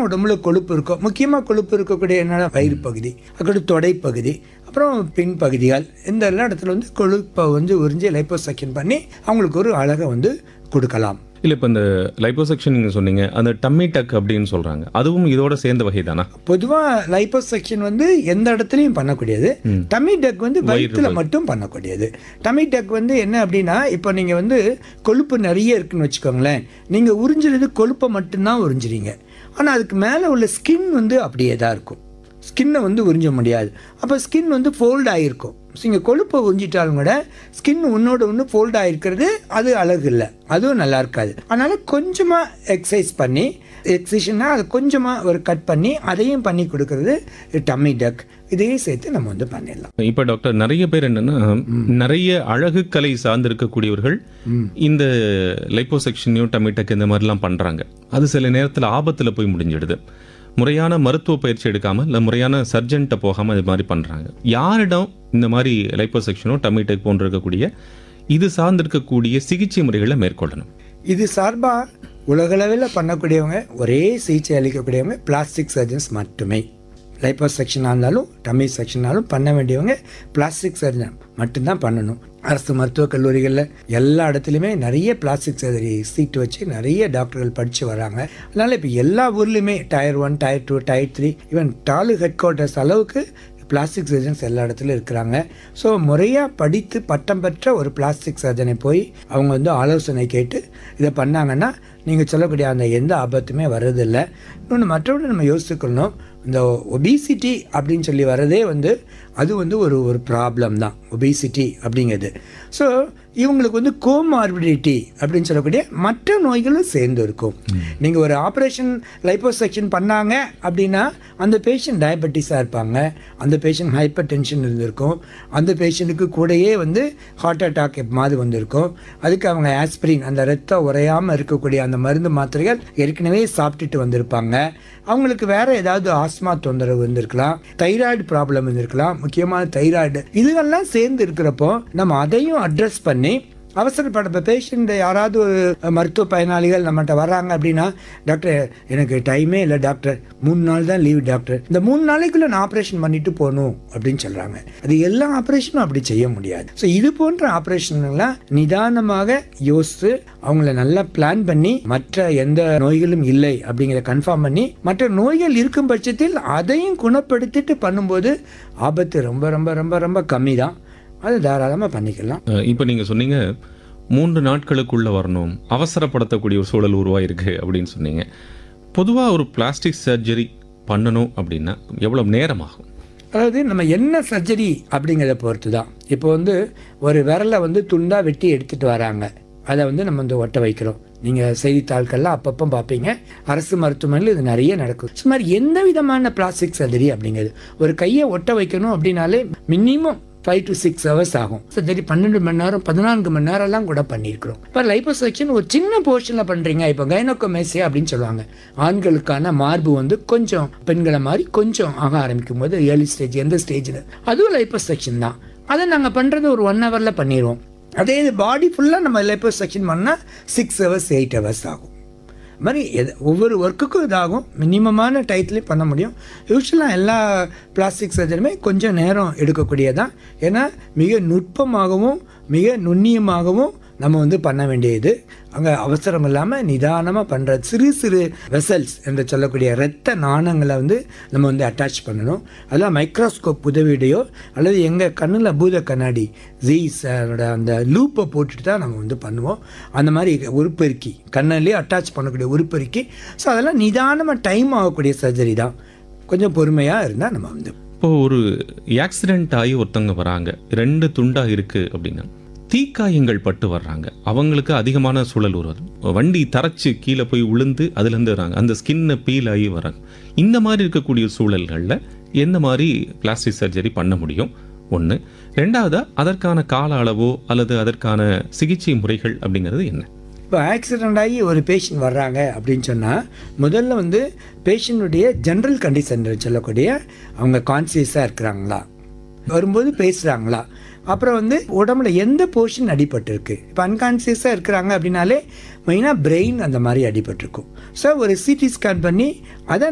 எங்கெல்லாம் உடம்புல கொழுப்பு இருக்கோ முக்கியமாக கொழுப்பு இருக்கக்கூடிய என்னென்ன வயிறு பகுதி அதுக்கடுத்து தொடைப்பகுதி அப்புறம் பின் பகுதிகள் இந்த எல்லா இடத்துல வந்து கொழுப்பை வந்து உறிஞ்சி லைப்போசெக்ஷன் பண்ணி அவங்களுக்கு ஒரு அழகை வந்து கொடுக்கலாம் இல்லை இப்போ இந்த லைப்போசெக்ஷன் நீங்கள் சொன்னீங்க அந்த டம்மி டக் அப்படின்னு சொல்கிறாங்க அதுவும் இதோட சேர்ந்த வகை தானா பொதுவாக லைப்போசெக்ஷன் வந்து எந்த இடத்துலையும் பண்ணக்கூடியது டமி டக் வந்து வயிற்றுல மட்டும் பண்ணக்கூடியது டமி டக் வந்து என்ன அப்படின்னா இப்போ நீங்கள் வந்து கொழுப்பு நிறைய இருக்குன்னு வச்சுக்கோங்களேன் நீங்கள் உறிஞ்சுறது கொழுப்பை மட்டும்தான் உறிஞ்சுறீங்க ஆனால் அதுக்கு மேலே உள்ள ஸ்கின் வந்து அப்படியே தான் இருக்கும் ஸ்கின்னை வந்து உறிஞ்ச முடியாது அப்போ ஸ்கின் வந்து ஃபோல்ட் ஆகிருக்கும் நீங்கள் கொழுப்பை உறிஞ்சிட்டாலும் கூட ஸ்கின் உன்னோட ஒன்று ஃபோல்ட் ஆகிருக்கிறது அது அழகு இல்லை அதுவும் நல்லா இருக்காது அதனால் கொஞ்சமாக எக்ஸசைஸ் பண்ணி எக்ஸசைஸ்னா அதை கொஞ்சமாக ஒரு கட் பண்ணி அதையும் பண்ணி கொடுக்கறது டம்மி டக் இதையும் சேர்த்து நம்ம வந்து பண்ணிடலாம் இப்போ டாக்டர் நிறைய பேர் என்னன்னா நிறைய அழகு கலை சார்ந்திருக்கக்கூடியவர்கள் இந்த லைப்போசெக்ஷனையும் டமிட்டக் இந்த மாதிரிலாம் பண்றாங்க அது சில நேரத்தில் ஆபத்தில் போய் முடிஞ்சிடுது முறையான மருத்துவ பயிற்சி எடுக்காம இல்லை முறையான சர்ஜன்ட்ட போகாம இது மாதிரி பண்றாங்க யாரிடம் இந்த மாதிரி லைப்போசெக்ஷனோ டமிட்டக் போன்று இருக்கக்கூடிய இது சார்ந்திருக்கக்கூடிய சிகிச்சை முறைகளை மேற்கொள்ளணும் இது சார்பாக உலகளவில் பண்ணக்கூடியவங்க ஒரே சிகிச்சை அளிக்கக்கூடியவங்க பிளாஸ்டிக் சர்ஜன்ஸ் மட்டுமே லைப்போ செக்ஷனாக இருந்தாலும் டம்மி செக்ஷனாலும் பண்ண வேண்டியவங்க பிளாஸ்டிக் சர்ஜன் மட்டும்தான் பண்ணணும் அரசு மருத்துவக் கல்லூரிகளில் எல்லா இடத்துலையுமே நிறைய பிளாஸ்டிக் சர்ஜரி சீட் வச்சு நிறைய டாக்டர்கள் படித்து வராங்க அதனால் இப்போ எல்லா ஊர்லேயுமே tier one tier two tier three even taluk headquarters அளவுக்கு பிளாஸ்டிக் சர்ஜன்ஸ் எல்லா இடத்துலையும் இருக்கிறாங்க ஸோ முறையாக படித்து பட்டம் பெற்ற ஒரு பிளாஸ்டிக் சர்ஜனை போய் அவங்க வந்து ஆலோசனை கேட்டு இதை பண்ணாங்கன்னா நீங்கள் சொல்லக்கூடிய அந்த எந்த ஆபத்துமே வர்றதில்லை இன்னொன்று மற்றபடி நம்ம யோசிச்சுக்கணும் இந்த ஒபிசிட்டி அப்படின்னு சொல்லி வர்றதே வந்து அது வந்து ஒரு ஒரு ப்ராப்ளம் தான் ஒபிசிட்டி அப்படிங்கிறது ஸோ இவங்களுக்கு வந்து கோமார்பிடிட்டி அப்படின்னு சொல்லக்கூடிய மற்ற நோய்களும் சேர்ந்து இருக்கும் நீங்கள் ஒரு ஆப்ரேஷன் லைப்போசெக்ஷன் பண்ணாங்க அப்படின்னா அந்த பேஷண்ட் டயபெட்டிஸாக இருப்பாங்க அந்த பேஷண்ட் ஹைப்பர் டென்ஷன் இருந்திருக்கும் அந்த பேஷண்ட்டுக்கு கூடயே வந்து ஹார்ட் அட்டாக் மாதிரி வந்திருக்கும் அதுக்கு அவங்க ஆஸ்பிரின் அந்த ரத்தம் உறையாமல் இருக்கக்கூடிய அந்த மருந்து மாத்திரைகள் ஏற்கனவே சாப்பிட்டுட்டு வந்திருப்பாங்க அவங்களுக்கு வேற ஏதாவது ஆஸ்மா தொந்தரவு இருந்திருக்கலாம் தைராய்டு ப்ராப்ளம் இருந்திருக்கலாம் முக்கியமான தைராய்டு இதுகெல்லாம் சேர்ந்து இருக்கிறப்போ நம்ம அதையும் அட்ரஸ் பண்ணி அவசரப்பட இப்போ பேஷண்ட் யாராவது ஒரு மருத்துவ பயனாளிகள் நம்மகிட்ட வர்றாங்க அப்படின்னா டாக்டர் எனக்கு டைமே இல்லை டாக்டர் மூணு நாள் தான் லீவ் டாக்டர் இந்த மூணு நாளைக்குள்ள நான் ஆப்ரேஷன் பண்ணிட்டு போகணும் அப்படின்னு சொல்கிறாங்க அது எல்லா ஆப்ரேஷனும் அப்படி செய்ய முடியாது ஸோ இது போன்ற ஆப்ரேஷன்லாம் நிதானமாக யோசித்து அவங்கள நல்லா பிளான் பண்ணி மற்ற எந்த நோய்களும் இல்லை அப்படிங்கிறத கன்ஃபார்ம் பண்ணி மற்ற நோய்கள் இருக்கும் பட்சத்தில் அதையும் குணப்படுத்திட்டு பண்ணும்போது ஆபத்து ரொம்ப ரொம்ப ரொம்ப ரொம்ப கம்மி தான் அது தாராளமாக பண்ணிக்கலாம் அஹ் இப்போ நீங்கள் சொன்னீங்க மூன்று நாட்களுக்குள்ள வரணும் அவசரப்படுத்தக்கூடிய ஒரு சூழல் உருவாயிருக்கு அப்படின்னு சொன்னீங்க பொதுவாக ஒரு பிளாஸ்டிக் சர்ஜரி பண்ணணும் அப்படின்னா எவ்வளவு நேரம் ஆகும் அதாவது நம்ம என்ன சர்ஜரி அப்படிங்கிறத பொறுத்து தான் இப்போ வந்து ஒரு விரலை வந்து துண்டாக வெட்டி எடுத்துகிட்டு வராங்க அதை வந்து நம்ம வந்து ஒட்ட வைக்கிறோம் நீங்கள் செய்தித்தாள்கள்லாம் அப்பப்போ பார்ப்பீங்க அரசு மருத்துவமனையில் இது நிறைய நடக்கும் சுமார் எந்த விதமான பிளாஸ்டிக் சர்ஜரி அப்படிங்கிறது ஒரு கையை ஒட்ட வைக்கணும் அப்படின்னாலே minimum five to six hours ஆகும் சர்ஜரி பன்னெண்டு மணி நேரம் பதினான்கு மணி நேரம்லாம் கூட பண்ணியிருக்கிறோம் இப்போ லைப்போசெக்ஷன் ஒரு சின்ன போர்ஷனில் பண்ணுறீங்க இப்போ கைனோகோமேசியா அப்படின்னு சொல்லுவாங்க ஆண்களுக்கான மார்பு வந்து கொஞ்சம் பெண்களை மாதிரி கொஞ்சம் ஆக ஆரம்பிக்கும் போது ஏர்லி ஸ்டேஜ் எந்த ஸ்டேஜில் அதுவும் லைப்போசெக்ஷன் தான் அதை நாங்கள் பண்ணுறது ஒரு ஒன் ஹவரில் பண்ணிடுவோம் அதே இது பாடி ஃபுல்லாக நம்ம லைப்போசெக்ஷன் பண்ணால் சிக்ஸ் ஹவர்ஸ் எயிட் ஹவர்ஸ் ஆகும் அது மாதிரி எது ஒவ்வொரு ஒர்க்குக்கும் இதாகும் மினிமமான டயத்துலேயும் பண்ண முடியும் யூஸ்வலாக எல்லா பிளாஸ்டிக் சர்ஜரியுமே கொஞ்சம் நேரம் எடுக்கக்கூடியதான் ஏன்னா மிக நுட்பமாகவும் மிக நுண்ணியமாகவும் நம்ம வந்து பண்ண வேண்டியது அங்கே அவசரம் இல்லாமல் நிதானமாக பண்ணுற சிறு சிறு வெசல்ஸ் என்று சொல்லக்கூடிய இரத்த நாணங்களை வந்து நம்ம வந்து அட்டாச் பண்ணணும் அதெல்லாம் மைக்ரோஸ்கோப் உதவியுடையோ அல்லது எங்கள் கண்ணில் பூத கண்ணாடி ஜீஸ் அந்த லூப்பை போட்டுட்டு தான் நம்ம வந்து பண்ணுவோம் அந்த மாதிரி உருப்பெருக்கி கண்ணிலே அட்டாச் பண்ணக்கூடிய உருப்பெருக்கி ஸோ அதெல்லாம் நிதானமாக டைம் ஆகக்கூடிய சர்ஜரி தான் கொஞ்சம் பொறுமையாக இருந்தால் நம்ம வந்து இப்போ ஒரு ஆக்சிடென்ட் ஆகி ஒருத்தவங்க வராங்க ரெண்டு துண்டா இருக்கு அப்படின்னா தீக்காயங்கள் பட்டு வர்றாங்க அவங்களுக்கு அதிகமான சூழல் உருவாது வண்டி தரைச்சு கீழே போய் விழுந்து அதுலேருந்து வராங்க அந்த ஸ்கின்னை பீல் ஆகி வராங்க இந்த மாதிரி இருக்கக்கூடிய சூழல்களில் எந்த மாதிரி பிளாஸ்டிக் சர்ஜரி பண்ண முடியும் ஒன்று ரெண்டாவதா அதற்கான கால அளவோ அல்லது அதற்கான சிகிச்சை முறைகள் அப்படிங்கிறது என்ன இப்போ ஆக்சிடெண்ட் ஆகி ஒரு பேஷண்ட் வர்றாங்க அப்படின்னு சொன்னால் முதல்ல வந்து பேஷண்ட்டுடைய ஜென்ரல் கண்டிஷன் சொல்லக்கூடிய அவங்க கான்சியஸாக இருக்கிறாங்களா வரும்போது பேசுகிறாங்களா அப்புறம் வந்து உடம்புல எந்த போர்ஷன் அடிபட்டிருக்கு இப்போ அன்கான்சியஸாக இருக்கிறாங்க அப்படின்னாலே மெயினாக பிரெயின் அந்த மாதிரி அடிபட்டிருக்கும் ஸோ ஒரு சிடி ஸ்கேன் பண்ணி அதை